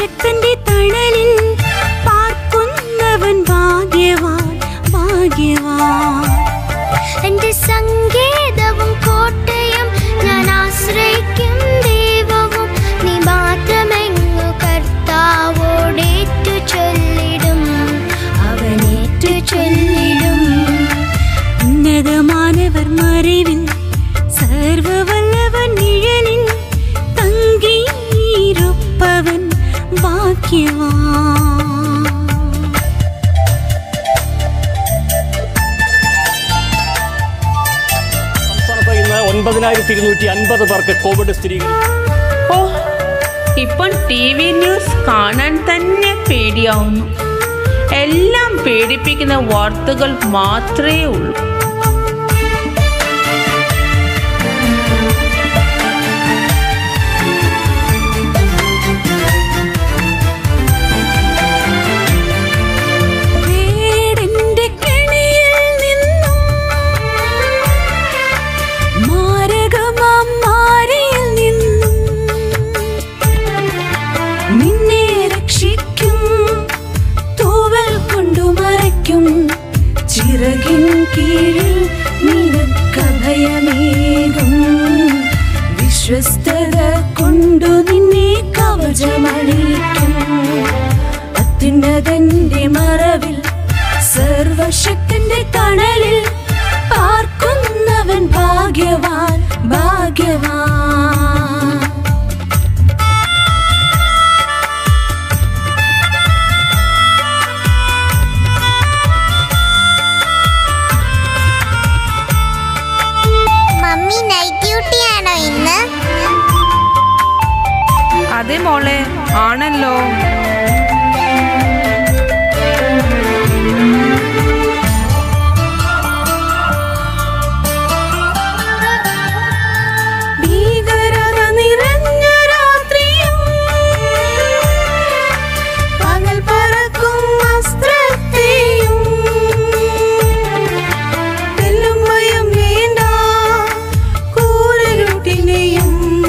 സർവശക്തന്റെ തണലിൽ പാർക്കുന്നവൻ ഭാഗ്യവാൻ ഭാഗ്യവാൻ എന്റെ സങ്കേതവും കോട്ടയും ഞാൻ ആശ്രയിക്കും ദൈവവും നീ മാത്രമെങ്ങു കർത്താവോടേറ്റു ചൊല്ലിടും അവനേറ്റു ചൊല്ലിടും ഉന്നതമാനവർ മறைവിൽ സർവവല്ലവൻ നിഴലിൽ തങ്ങിയിരുപ്പവൻ ഭാഗ്യവാൻ സംസ്ഥാനത്ത് ഇന്ന് ഒൻപതിനായിരത്തി ഇരുന്നൂറ്റി അൻപത് പേർക്ക് കോവിഡ് സ്ഥിരീകരിച്ചു ഓ ഇപ്പം ടി വി ന്യൂസ് കാണാൻ തന്നെ പേടിയാവുന്നു എല്ലാം പേടിപ്പിക്കുന്ന വാർത്തകൾ മാത്രമേ ഉള്ളൂ വേടന്റെ കെണിയിൽ നിന്നും മാരകമാം മാരിയിൽ നിന്നും നിന്നെ രക്ഷിക്കും തൂവൽ കൊണ്ടു മറയ്ക്കും ചിറകിൻ കീഴിൽ നിനക്കഭയമേകും വിശ്വസ്തത കൊണ്ടു നിന്നെ കവചമണിക്കും അത്യുന്നതന്റെ മറവിൽ സർവശക്തന്റെ തണലിൽ പാർക്കുന്നവൻ ഭാഗ്യവാൻ ഭാഗ്യവാൻ മമ്മി നൈറ്റ് ഡ്യൂട്ടി ആണോ ഇന്ന് അതെ മോളെ ആണല്ലോ ഭീകരത നിറഞ്ഞ രാത്രിയും പകൽ പറക്കും അസ്ത്രത്തെയും തെല്ലും ഭയം വേണ്ട കൂരരുട്ടിനെയും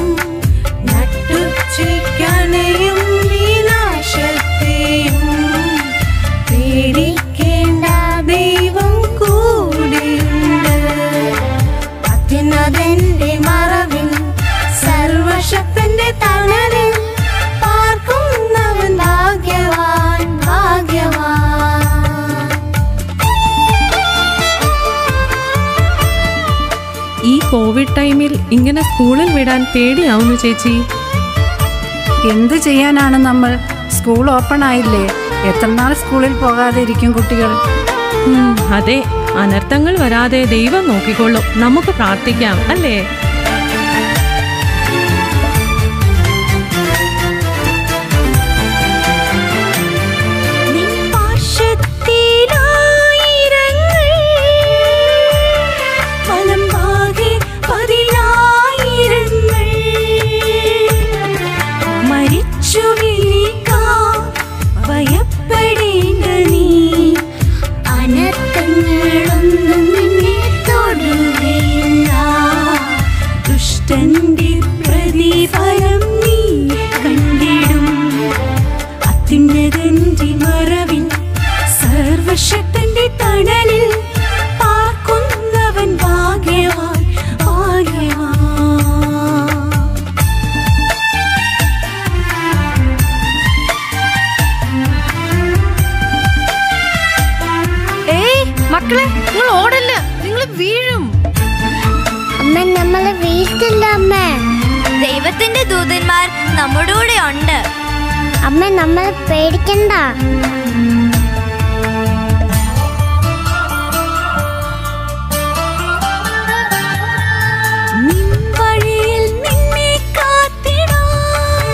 നട്ടുച്ചയ്ക്കണയും വിനാശത്തെയും പേടിക്കേണ്ട ദൈവം കൂടെയുണ്ട് അത്യുന്നതന്റെ മറവിൽ സർവശക്തന്റെ തണലിൽ പാർക്കുന്നവൻ ഭാഗ്യവാൻ ഭാഗ്യവാൻ ഈ കോവിഡ് ടൈമിൽ ഇങ്ങനെ സ്കൂളിൽ വിടാൻ പേടിയാവുന്നു ചേച്ചി എന്ത് ചെയ്യാനാണ് നമ്മൾ സ്കൂൾ ഓപ്പൺ ആയില്ലേ എത്ര നാൾ സ്കൂളിൽ പോകാതെ ഇരിക്കും കുട്ടികൾ ഉം, അതെ അനർത്ഥങ്ങൾ വരാതെ ദൈവം നോക്കിക്കൊള്ളും നമുക്ക് പ്രാർത്ഥിക്കാം അല്ലേ നിൻ പാർശ്വത്തിലായിരങ്ങൾ, വലംഭാഗെ പതിനായിരങ്ങൾ. മരിച്ചു വിളിക്കാം, ഭയപ്പെടേണ്ട നീ അനർത്ഥങ്ങളൊന്നും നിന്നെ തൊടുകയില്ല ദുഷ്ടന്റെ പ്രതിഫലം നീ കണ്ടിടും അത്യുന്നതന്റെ മറവിൽ സർവശക്തന്റെ തണലിൽ പാർക്കുന്നവൻ ഭാഗ്യവാൻ ഭാഗ്യവാൻ ഏയ് മക്കളെ നിങ്ങൾ ഓടല്ല നിങ്ങൾ വീഴും അമ്മ നമ്മളെ വീഴ്ത്തില്ല അമ്മ ദൈവത്തിന്റെ ദൂതന്മാർ നമ്മുടെ കൂടെ ഉണ്ട് അമ്മ നമ്മളെ പേടിക്കണ്ട നിൻ വഴിയിൽ നിന്നെ കാത്തിടാൻ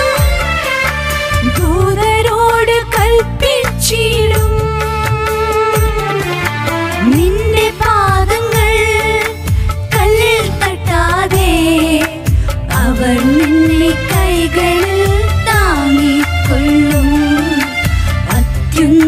ദൂതരോട് കൽപ്പിച്ചിടും നിന്റെ പാദങ്ങൾ കല്ലിൽ തട്ടാതെ അവർ നിന്നെ കൈകളിൽ താങ്ങിക്കൊള്ളും അത്യുന്ന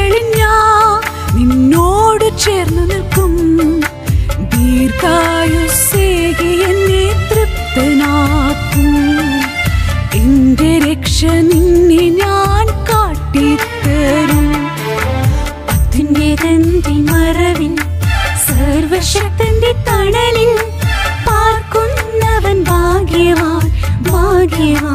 നാളുകളിൽ ഞാൻ നിന്നോട് ചേർന്ന് നിൽക്കും ദീർഘായുസേകി എന്നെ തൃപ്തനാക്കും എന്റെ രക്ഷ നിന്നെ ഞാൻ കാട്ടിത്തരും അത്യുന്നതന്റെ മറവിൻ സർവശക്തന്റെ തണലിൽ പാർക്കുന്നവൻ ഭാഗ്യവാൻ ഭാഗ്യവാൻ